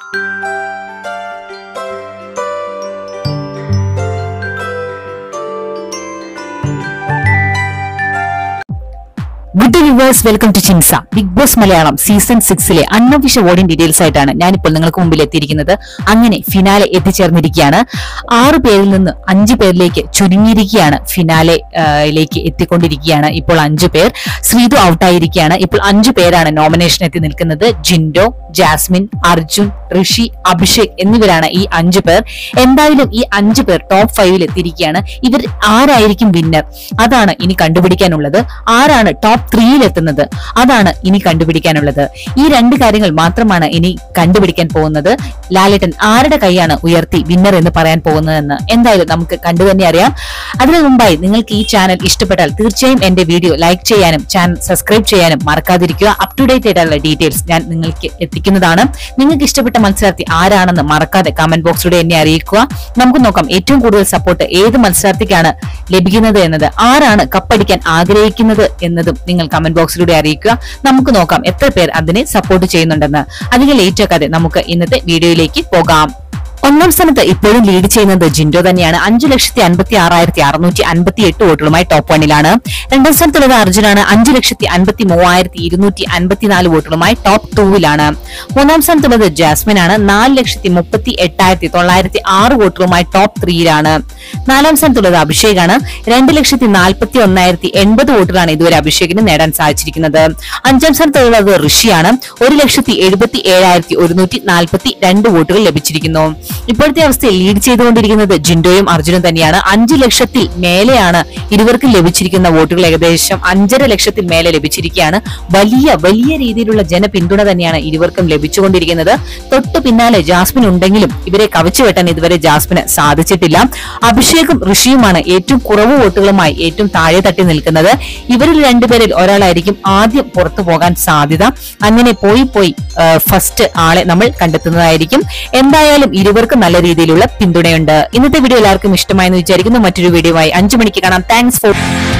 good viewers welcome to Chinsa big boss Malayalam season സിക്സിലെ unofficial voting details ആയിട്ടാണ് ഞാനിപ്പോൾ നിങ്ങൾക്ക് മുമ്പിൽ എത്തിയിരിക്കുന്നത് അങ്ങനെ ഫിനാലെ എത്തിച്ചേർന്നിരിക്കുകയാണ് ആറ് പേരിൽ നിന്ന് അഞ്ച് പേരിലേക്ക് ചുരുങ്ങിയിരിക്കുകയാണ് ഫിനാലെ ലേക്ക് എത്തിക്കൊണ്ടിരിക്കുകയാണ് ഇപ്പോൾ അഞ്ചു പേർ ശ്രീതു ഔട്ടായിരിക്കുകയാണ് ഇപ്പോൾ അഞ്ചു പേരാണ് നോമിനേഷൻ എത്തി നിൽക്കുന്നത് ജിൻഡോ ജാസ്മിൻ അർജുൻ ഋഷി അഭിഷേക് എന്നിവരാണ് ഈ അഞ്ചു പേർ എന്തായാലും ഈ അഞ്ചു പേർ ടോപ്പ് ഫൈവിൽ എത്തിയിരിക്കുകയാണ് ഇവർ ആരായിരിക്കും വിന്നർ അതാണ് ഇനി കണ്ടുപിടിക്കാനുള്ളത് ആരാണ് ടോപ്പ് ത്രീയിൽ എത്തുന്നത് അതാണ് ഇനി കണ്ടുപിടിക്കാനുള്ളത് ഈ രണ്ട് കാര്യങ്ങൾ മാത്രമാണ് ഇനി കണ്ടുപിടിക്കാൻ പോകുന്നത് ലാലേട്ടൻ ആരുടെ കൈയാണ് ഉയർത്തി വിന്നർ എന്ന് പറയാൻ പോകുന്നതെന്ന് എന്തായാലും നമുക്ക് കണ്ടു തന്നെ അറിയാം അതിനു മുമ്പായി നിങ്ങൾക്ക് ഈ ചാനൽ ഇഷ്ടപ്പെട്ടാൽ തീർച്ചയായും എന്റെ വീഡിയോ ലൈക്ക് ചെയ്യാനും ചാനൽ സബ്സ്ക്രൈബ് ചെയ്യാനും മറക്കാതിരിക്കുക അപ് ടു ഡേറ്റ് ആയിട്ടുള്ള ഡീറ്റെയിൽസ് ഞാൻ നിങ്ങൾക്ക് എത്തിക്കുന്നതാണ് നിങ്ങൾക്ക് ഇഷ്ടപ്പെട്ട മത്സരാർത്ഥി ആരാണെന്ന് മറക്കാതെ കമന്റ് ബോക്സിലൂടെ എന്നെ അറിയിക്കുക നമുക്ക് നോക്കാം ഏറ്റവും കൂടുതൽ സപ്പോർട്ട് ഏത് മത്സരാർത്ഥിക്കാണ് ലഭിക്കുന്നത് എന്നത് ആരാണ് കപ്പടിക്കാൻ ആഗ്രഹിക്കുന്നത് എന്നതും നിങ്ങൾ കമന്റ് ബോക്സിലൂടെ അറിയിക്കുക നമുക്ക് നോക്കാം എത്ര പേർ അതിനെ സപ്പോർട്ട് ചെയ്യുന്നുണ്ടെന്ന് അധികം ലേറ്റ് ആക്കാതെ നമുക്ക് ഇന്നത്തെ വീഡിയോയിലേക്ക് പോകാം ഒന്നാം സ്ഥാനത്ത് ഇപ്പോഴും ലീഡ് ചെയ്യുന്നത് ജിൻഡോ തന്നെയാണ് അഞ്ചു ലക്ഷത്തി അൻപത്തി ആറായിരത്തി അറുന്നൂറ്റി അൻപത്തി എട്ട് വോട്ടുകളുമായി ടോപ്പ് വണ്ണിലാണ് രണ്ടാം സ്ഥാനത്തുള്ളത് അർജുനാണ് അഞ്ചു ലക്ഷത്തി അൻപത്തി മൂവായിരത്തി ഇരുന്നൂറ്റി അൻപത്തിനാല് വോട്ടുകളുമായി ടോപ്പ് ടൂവിലാണ് മൂന്നാം സ്ഥാനത്തുള്ളത് ജാസ്മിൻ ആണ് നാല് ലക്ഷത്തി മുപ്പത്തി എട്ടായിരത്തി തൊള്ളായിരത്തി ആറ് വോട്ടുകളുമായി ടോപ്പ് ത്രീയിലാണ് നാലാം സ്ഥാനത്തുള്ളത് അഭിഷേകാണ് രണ്ട് ലക്ഷത്തി നാൽപ്പത്തി ഒന്നായിരത്തി എൺപത് വോട്ടുകളാണ് ഇതുവരെ അഭിഷേകിന് നേടാൻ സാധിച്ചിരിക്കുന്നത് അഞ്ചാം സ്ഥാനത്തുള്ളത് ഋഷിയാണ് ഒരു ലക്ഷത്തി എഴുപത്തി ഏഴായിരത്തി ഒരുന്നൂറ്റി നാൽപ്പത്തി രണ്ട് വോട്ടുകൾ ലഭിച്ചിരിക്കുന്നു ഇപ്പോഴത്തെ അവസ്ഥയിൽ ലീഡ് ചെയ്തുകൊണ്ടിരിക്കുന്നത് ജിൻഡോയും അർജുനും തന്നെയാണ് അഞ്ചു ലക്ഷത്തിൽ മേലെയാണ് ഇരുവർക്കും ലഭിച്ചിരിക്കുന്ന വോട്ടുകൾ ഏകദേശം അഞ്ചര ലക്ഷത്തിൽ മേലെ ലഭിച്ചിരിക്കുകയാണ് വലിയ വലിയ രീതിയിലുള്ള ജനപിന്തുണ തന്നെയാണ് ഇരുവർക്കും ലഭിച്ചുകൊണ്ടിരിക്കുന്നത് തൊട്ടു പിന്നാലെ ജാസ്മിൻ ഉണ്ടെങ്കിലും ഇവരെ കവച്ചു വെട്ടാൻ ഇതുവരെ ജാസ്മിന് സാധിച്ചിട്ടില്ല അഭിഷേകും ഋഷിയുമാണ് ഏറ്റവും കുറവ് വോട്ടുകളുമായി ഏറ്റവും താഴെ തട്ടി നിൽക്കുന്നത് ഇവരിൽ രണ്ടുപേരിൽ ഒരാളായിരിക്കും ആദ്യം പുറത്തു പോകാൻ സാധ്യത അങ്ങനെ പോയി പോയി ഫസ്റ്റ് ആളെ നമ്മൾ കണ്ടെത്തുന്നതായിരിക്കും എന്തായാലും ഇരുവർക്കും നല്ല രീതിയിലുള്ള പിന്തുണയുണ്ട് ഇന്നത്തെ വീഡിയോ എല്ലാവർക്കും ഇഷ്ടമായെന്ന് വിചാരിക്കുന്നു മറ്റൊരു വീഡിയോയുമായി അഞ്ചു മണിക്ക് കാണാം താങ്ക്സ് ഫോർ